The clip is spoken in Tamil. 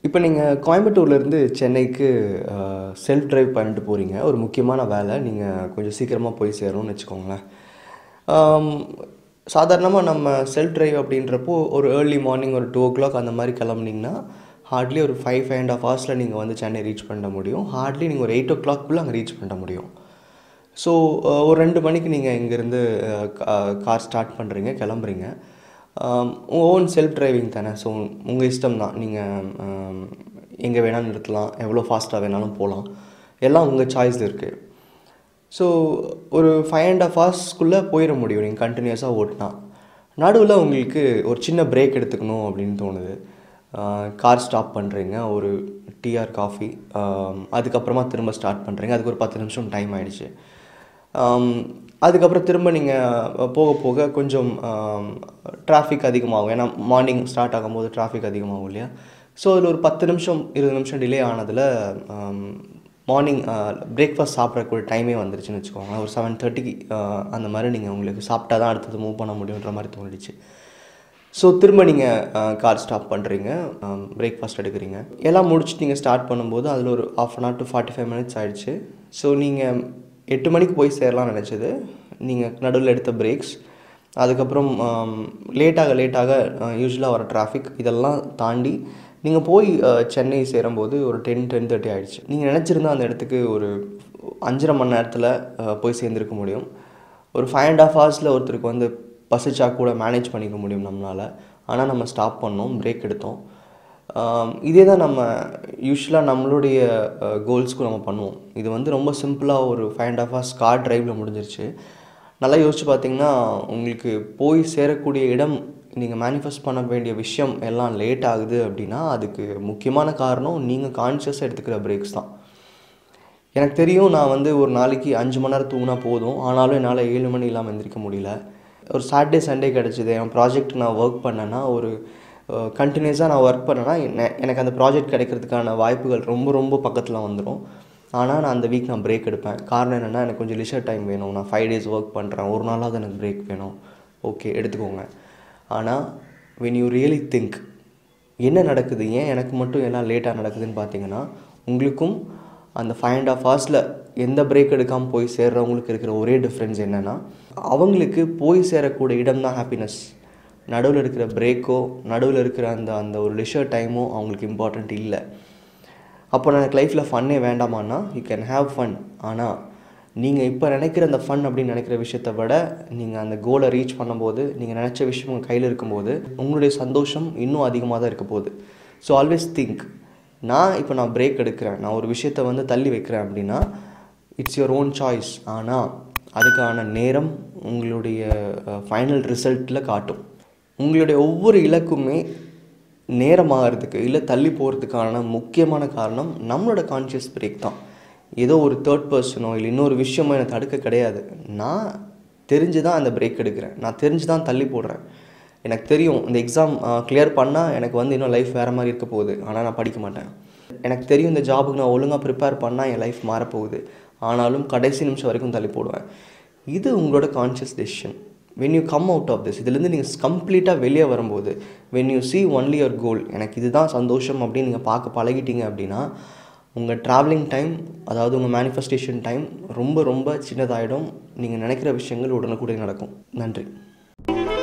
இப்போ நீங்கள் கோயம்புத்தூர்லேருந்து சென்னைக்கு செல்ஃப் டிரைவ் பண்ணிட்டு போகிறீங்க ஒரு முக்கியமான வேலை நீங்கள் கொஞ்சம் சீக்கிரமாக போய் சேரணும்னு வச்சுக்கோங்களேன் சாதாரணமாக நம்ம செல்ஃப் டிரைவ் அப்படின்றப்போ ஒரு ஏர்லி மார்னிங் ஒரு டூ ஓ கிளாக் அந்த மாதிரி கிளம்புனீங்கன்னா ஹார்ட்லி ஒரு ஃபைவ் ஃபைவ் அண்ட் ஆஃப் ஹவர்ஸில் நீங்கள் வந்து சென்னை ரீச் பண்ண முடியும் ஹார்ட்லி நீங்கள் ஒரு எயிட் ஓ கிளாக்குள்ளே அங்கே ரீச் பண்ண முடியும் ஸோ ஒரு ரெண்டு மணிக்கு நீங்கள் இங்கேருந்து கார் ஸ்டார்ட் பண்ணுறீங்க கிளம்புறீங்க உங்கள் ஓன் செல்ஃப் டிரைவிங் தானே ஸோ உங்கள் இஷ்டம் தான் நீங்கள் எங்கே வேணாலும் நிறுத்தலாம் எவ்வளோ ஃபாஸ்ட்டாக வேணாலும் போகலாம் எல்லாம் உங்கள் சாய்ஸ் இருக்குது ஸோ ஒரு ஃபைவ் அண்ட் ஆஃப் ஹவர்ஸ்க்குள்ளே போயிட முடியும் நீங்கள் கண்டினியூஸாக ஓட்டினா நடுவில் உங்களுக்கு ஒரு சின்ன பிரேக் எடுத்துக்கணும் அப்படின்னு தோணுது கார் ஸ்டாப் பண்ணுறீங்க ஒரு டீஆர் காஃபி அதுக்கப்புறமா திரும்ப ஸ்டார்ட் பண்ணுறீங்க அதுக்கு ஒரு பத்து நிமிஷம் டைம் ஆகிடுச்சு அதுக்கப்புறம் திரும்ப நீங்கள் போக போக கொஞ்சம் டிராஃபிக் அதிகமாகும் ஏன்னா மார்னிங் ஸ்டார்ட் ஆகும்போது டிராஃபிக் அதிகமாகும் இல்லையா ஸோ அதில் ஒரு பத்து நிமிஷம் இருபது நிமிஷம் டிலே ஆனதில் மார்னிங் பிரேக்ஃபாஸ்ட் சாப்பிட்றக்கூடிய டைமே வந்துருச்சுன்னு வச்சுக்கோங்க ஒரு செவன் தேர்ட்டிக்கு அந்த மாதிரி நீங்கள் உங்களுக்கு சாப்பிட்டா தான் அடுத்தது மூவ் பண்ண முடியுன்ற மாதிரி தோணிடுச்சு ஸோ திரும்ப நீங்கள் கார் ஸ்டாப் பண்ணுறீங்க பிரேக்ஃபாஸ்ட் எடுக்கிறீங்க எல்லாம் முடிச்சுட்டு நீங்கள் ஸ்டார்ட் பண்ணும்போது அதில் ஒரு half an hour to forty five minutes ஆகிடுச்சு ஸோ நீங்கள் எட்டு மணிக்கு போய் சேரலாம்னு நினச்சது நீங்கள் நடுவில் எடுத்த பிரேக்ஸ் அதுக்கப்புறம் லேட்டாக லேட்டாக யூஸ்வலாக வர டிராஃபிக் இதெல்லாம் தாண்டி நீங்கள் போய் சென்னை சேரும்போது ஒரு டென் டென் தேர்ட்டி ஆகிடுச்சு நீங்கள் நினச்சிருந்தா அந்த இடத்துக்கு ஒரு அஞ்சரை மணி நேரத்தில் போய் சேர்ந்துருக்க முடியும் ஒரு ஃபைவ் அண்ட் ஆஃப் ஹவர்ஸில் ஒருத்தருக்கு வந்து பசிச்சா கூட மேனேஜ் பண்ணிக்க முடியும் நம்மளால் ஆனால் நம்ம ஸ்டாப் பண்ணோம் பிரேக் எடுத்தோம் இதே தான் நம்ம யூஸ்வலாக நம்மளுடைய கோல்ஸ்க்கும் நம்ம பண்ணுவோம் இது வந்து ரொம்ப சிம்பிளாக ஒரு five and half hours car ட்ரைவில் முடிஞ்சிருச்சு நல்லா யோசிச்சு பார்த்தீங்கன்னா உங்களுக்கு போய் சேரக்கூடிய இடம் நீங்கள் மேனிஃபெஸ்ட் பண்ண வேண்டிய விஷயம் எல்லாம் லேட் ஆகுது அப்படின்னா அதுக்கு முக்கியமான காரணம் நீங்கள் கான்ஷியஸாக எடுத்துக்கிற பிரேக்ஸ் தான் எனக்கு தெரியும் நான் வந்து ஒரு நாளைக்கு அஞ்சு மணி நேரம் தூங்கினா போதும் ஆனாலும் என்னால் ஏழு மணி இல்லாமல் எந்திரிக்க முடியல ஒரு சாட்டர்டே சண்டே கிடச்சிது என் ப்ராஜெக்ட் நான் ஒர்க் பண்ணேன்னா ஒரு கண்டினியூஸாக நான் ஒர்க் பண்ணேன்னா எனக்கு அந்த ப்ராஜெக்ட் கிடைக்கிறதுக்கான வாய்ப்புகள் ரொம்ப ரொம்ப பக்கத்தில் வந்துடும் ஆனால் நான் அந்த வீக் நான் பிரேக் எடுப்பேன் காரணம் என்னென்னா எனக்கு கொஞ்சம் லிஷர் டைம் வேணும் நான் ஃபைவ் டேஸ் ஒர்க் பண்ணுறேன் ஒரு நாளாவது எனக்கு பிரேக் வேணும் ஓகே எடுத்துக்கோங்க ஆனால் வென் யூ ரியலி திங்க் என்ன நடக்குது ஏன் எனக்கு மட்டும் எல்லாம் லேட்டாக நடக்குதுன்னு பார்த்தீங்கன்னா உங்களுக்கும் அந்த ஃபைவ் அண்ட் ஆஃப் ஹவர்ஸில் எந்த பிரேக் எடுக்காமல் போய் சேர்றவங்களுக்கு இருக்கிற ஒரே டிஃப்ரென்ஸ் என்னென்னா அவங்களுக்கு போய் சேரக்கூடிய இடம் தான் ஹாப்பினஸ் நடுவில் இருக்கிற பிரேக்கோ நடுவில் இருக்கிற அந்த அந்த ஒரு லிஷர் டைமோ அவங்களுக்கு இம்பார்ட்டண்ட் இல்லை அப்போ எனக்கு லைஃப்பில் ஃபன்னே வேண்டாமான்னா யூ கேன் ஹாவ் ஃபன் ஆனால் நீங்கள் இப்போ நினைக்கிற அந்த ஃபன் அப்படின்னு நினைக்கிற விஷயத்தை விட நீங்கள் அந்த கோலை ரீச் பண்ணும்போது நீங்கள் நினச்ச விஷயம் உங்கள் கையில் இருக்கும்போது உங்களுடைய சந்தோஷம் இன்னும் அதிகமாக தான் இருக்க போகுது ஸோ ஆல்வேஸ் திங்க் நான் இப்போ நான் பிரேக் எடுக்கிறேன் நான் ஒரு விஷயத்தை வந்து தள்ளி வைக்கிறேன் அப்படின்னா இட்ஸ் யுவர் ஓன் சாய்ஸ் ஆனால் அதுக்கான நேரம் உங்களுடைய ஃபைனல் ரிசல்ட்டில் காட்டும் உங்களுடைய ஒவ்வொரு இலக்குமே நேரமாகறதுக்கு இல்லை தள்ளி போகிறதுக்கான முக்கியமான காரணம் நம்மளோட கான்ஷியஸ் பிரேக் தான் ஏதோ ஒரு தேர்ட் பர்சனோ இல்லை இன்னொரு விஷயமோ எனக்கு தடுக்க கிடையாது நான் தெரிஞ்சு தான் அந்த பிரேக் எடுக்கிறேன் நான் தெரிஞ்சு தான் தள்ளி போடுறேன் எனக்கு தெரியும் இந்த எக்ஸாம் கிளியர் பண்ணால் எனக்கு வந்து இன்னும் லைஃப் வேறு மாதிரி இருக்க போகுது ஆனால் நான் படிக்க மாட்டேன் எனக்கு தெரியும் இந்த ஜாபுக்கு நான் ஒழுங்காக ப்ரிப்பேர் பண்ணால் என் லைஃப் மாறப்போகுது ஆனாலும் கடைசி நிமிஷம் வரைக்கும் தள்ளி போடுவேன் இது உங்களோட conscious decision when you come out of this இதுலேருந்து நீங்கள் கம்ப்ளீட்டாக வெளியே வரும்போது when you see only your goal எனக்கு இதுதான் சந்தோஷம் அப்படின்னு நீங்கள் பார்க்க பழகிட்டீங்க அப்படின்னா உங்கள் ட்ராவலிங் டைம் அதாவது உங்கள் மேனிஃபெஸ்டேஷன் டைம் ரொம்ப ரொம்ப சின்னதாகிடும் நீங்கள் நினைக்கிற விஷயங்கள் உடனுக்குடன் நடக்கும் நன்றி